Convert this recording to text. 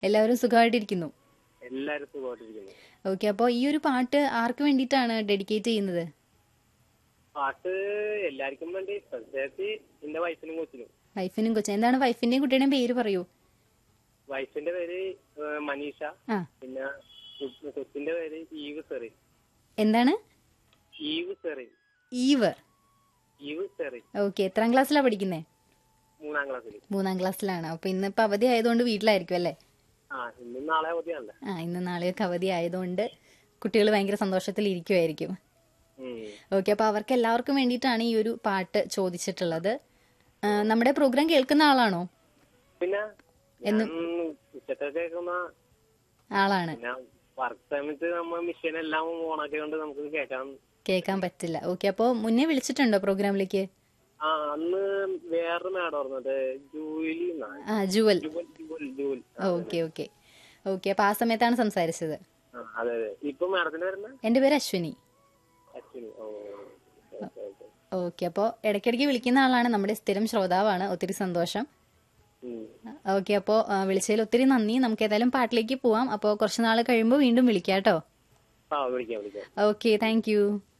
എല്ലാവരും സുഖമായിട്ടിരിക്കുന്നു എല്ലാരും സുഖമായിട്ടിരിക്കുന്നു ഓക്കെ അപ്പോൾ ഈ ഒരു പാട്ട് ആർക്ക് വേണ്ടിയിട്ടാണ് ഡെഡിക്കേറ്റ് ചെയ്യുന്നത് പാട്ട് എല്ലാവർക്കും വേണ്ടി പ്രത്യേകിച്ച് എന്റെ വൈഫിനും കൊച്ചിനും വൈഫിനും കൊച്ചു എന്താണ് വൈഫിന്റെയും കുട്ടിയുടെയും പേര് പറയൂ വൈഫിന്റെ പേര് ഏഹ്, മനീഷ ആ പിന്നെ കൊ- കൊച്ചിന്റെ പേര് ഈവ് സെറി എന്താണ് ഈവ് സെറി ഈവ് ഈവ് സെറി ഓക്കെ എത്രാം ക്ലാസ്സിലാണ് പഠിക്കുന്നത് മൂന്നാം ക്ലാസ്സിൽ മൂന്നാം ക്ലാസ്സിലാണ് അപ്പോൾ ഇന്നിപ്പോൾ അവധി ആയതുകൊണ്ട് വീട്ടിലായിരിക്കും അല്ലേ ആ ഇന്നും നാളെ അവധിയാണല്ലേ ആ ഇന്ന് നാളെയൊക്കെ അവധി ആയതുകൊണ്ട് കുട്ടികൾ ഭയങ്കര സന്തോഷത്തിൽ ഇരിക്കുമായിരിക്കും ഉം. ഓക്കെ അപ്പോൾ അവർക്ക് എല്ലാവർക്കും വേണ്ടിയിട്ടാണ് ഈ ഒരു പാട്ട് ചോദിച്ചിട്ടുള്ളത് ആ, നമ്മുടെ പ്രോഗ്രാം കേൾക്കുന്ന ആളാണോ പിന്നെ ഞാൻ ഉച്ചത്തെ കേൾക്കുന്ന ആളാണ് പിന്നെ വർക്ക് സമയത്ത് നമ്മ മെഷീൻ എല്ലാം ഓണാക്കി കൊണ്ട് നമുക്ക് കേൾക്കാം കേൾക്കാൻ പറ്റില്ല ഓക്കെ അപ്പോൾ മുന്നേ വിളിച്ചിട്ടുണ്ടോ പ്രോഗ്രാമിലേക്ക് ആ അന്ന് വേറൊരു മാഡം ഓർമ്മത് ജൂലി എന്നാണ്. ആ Jewel Jewel Jewel Jewel okay okay okay അപ്പോൾ ആ സമയത്താണ് സംസാരിച്ചത് ആ, അതെ അതെ ഇപ്പൊ മാഡത്തിന്റെ വരുന്ന എൻ്റെ പേര് അശ്വിനി അശ്വിനി ഓ ഓക്കെ ഓക്കെ ഓക്കെ അപ്പോൾ ഇടയ്ക്കിടയ്ക്ക് വിളിക്കുന്ന ആളാണ് നമ്മുടെ സ്ഥിരം ശ്രോതാവാണ് ഒത്തിരി സന്തോഷം ഉം. ഓക്കെ അപ്പോൾ വിളിച്ചതിൽ ഒത്തിരി നന്ദി നമുക്ക് ഏതായാലും പാട്ടിലേക്ക് പോവാം അപ്പോൾ കുറച്ച് നാൾ കഴിയുമ്പോൾ വീണ്ടും വിളിക്കാം കേട്ടോ ആ വിളിക്കാം വിളിക്കാം ഓക്കെ താങ്ക് യു